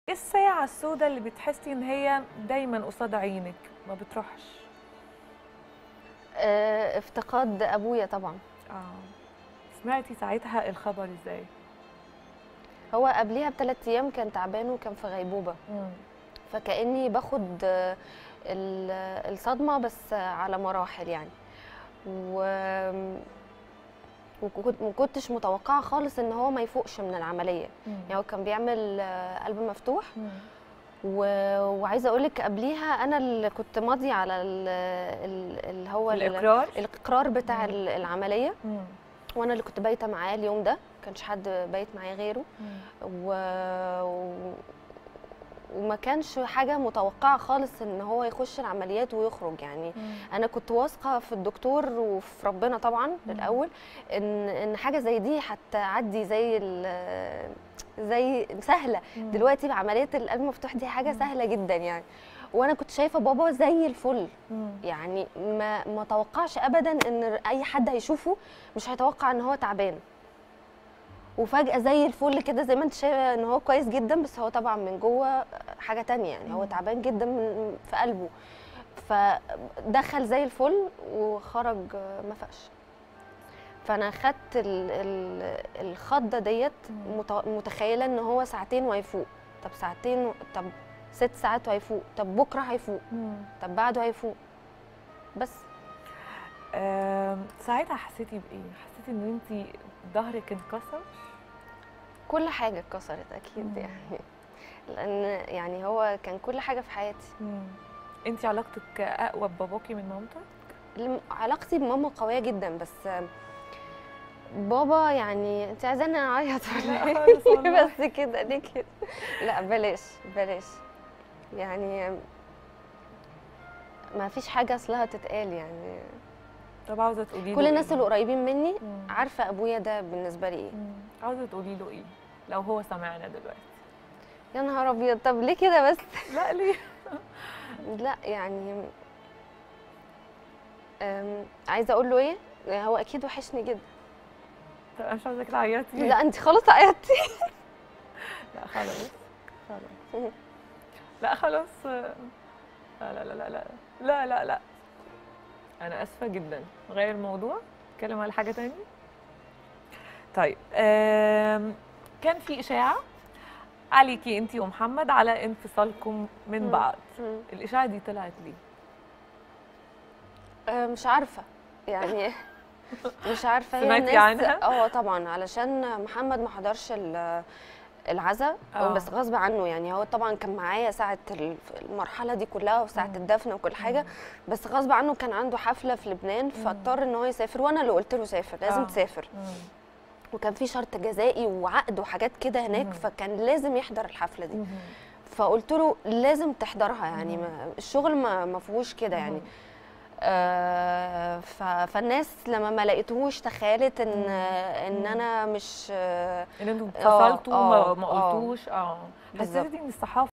ايه الساعة السوداء اللي بتحسي ان هي دايما قصاد عينك ما بتروحش آه، افتقاد ابويا طبعا اه سمعتي ساعتها الخبر ازاي هو قبليها بثلاث ايام كان تعبان وكان في غيبوبه فكاني باخد آه، ال- الصدمه بس على مراحل يعني و وكنت- ما كنتش متوقعه خالص ان هو ما يفوقش من العمليه يعني هو كان بيعمل آه، قلب مفتوح و... وعايزه اقول لك قبليها انا اللي كنت ماضيه على ال... ال... اللي هو ال- الاقرار الاقرار بتاع مم. ال- العمليه مم. وانا اللي كنت بايته معاه اليوم ده كانش حد بايت معايا غيره و... و... وما كانش حاجه متوقعه خالص ان هو يخش العمليات ويخرج يعني انا كنت واثقه في الدكتور وفي ربنا طبعا مم. الاول ان ان حاجه زي دي هتعدي زي ال- زي سهله مم. دلوقتي بعمليه القلب المفتوح دي حاجه مم. سهله جدا يعني وانا كنت شايفه بابا زي الفل مم. يعني ما ما توقعش ابدا ان اي حد هيشوفه مش هيتوقع ان هو تعبان وفجاه زي الفل كده زي ما انت شايفه ان هو كويس جدا بس هو طبعا من جوه حاجه تانية يعني هو مم. تعبان جدا من في قلبه فدخل زي الفل وخرج ما فقش فانا خدت ال- ال- الخضه ديت مم. مت- متخيله ان هو ساعتين وهيفوق طب ساعتين و- طب ست ساعات وهيفوق طب بكره هيفوق مم. طب بعده هيفوق بس آم، ساعتها حسيتي بايه حسيتي ان انت ظهرك انكسر كل حاجه اتكسرت اكيد مم. يعني لان يعني هو كان كل حاجه في حياتي انت علاقتك اقوى بباباكي من مامتك الم- علاقتي بماما قويه جدا بس بابا يعني انت عايزاني اعيط لا ولا خالص إيه؟ والله. بس كده ليه كده لا بلاش بلاش يعني ما فيش حاجه اصلها تتقال يعني طب عاوزه تقولي له كل الناس إيه؟ اللي قريبين مني مم. عارفه ابويا ده بالنسبه لي ايه مم. عاوزه تقولي له ايه لو هو سمعنا دلوقتي يا نهار ابيض طب ليه كده بس لا ليه لا يعني أم، عايزه اقول له ايه هو اكيد وحشني جدا طب انا مش عاوزاك تعيطي لا انت خلاص عيطتي لا خلاص خلاص لا خلاص لا لا لا لا لا لا لا لا انا اسفه جدا غير الموضوع نتكلم على حاجه تاني طيب آم، كان في اشاعه عليكي انت ومحمد على انفصالكم من مم. بعض مم. الاشاعه دي طلعت ليه أه، مش عارفه يعني مش عارفه هي سمعتي الناس عنها؟ اه طبعا علشان محمد ما حضرش ال- العزاء آه. بس غصب عنه يعني هو طبعا كان معايا ساعه ال- المرحله دي كلها وساعه مم. الدفن وكل حاجه بس غصب عنه كان عنده حفله في لبنان فاضطر ان هو يسافر وانا اللي قلت له سافر لازم آه. تسافر مم. وكان في شرط جزائي وعقد وحاجات كده هناك مم. فكان لازم يحضر الحفله دي مم. فقلت له لازم تحضرها يعني مم. ما الشغل ما ما فيهوش كده يعني مم. آه ف- فالناس لما ما لقيتهوش تخيلت ان مم. ان مم. انا مش آه ان انتوا آه، انفصلتوا آه، ما ما آه. قلتوش اه بالظبط. حسيتي ان الصحافه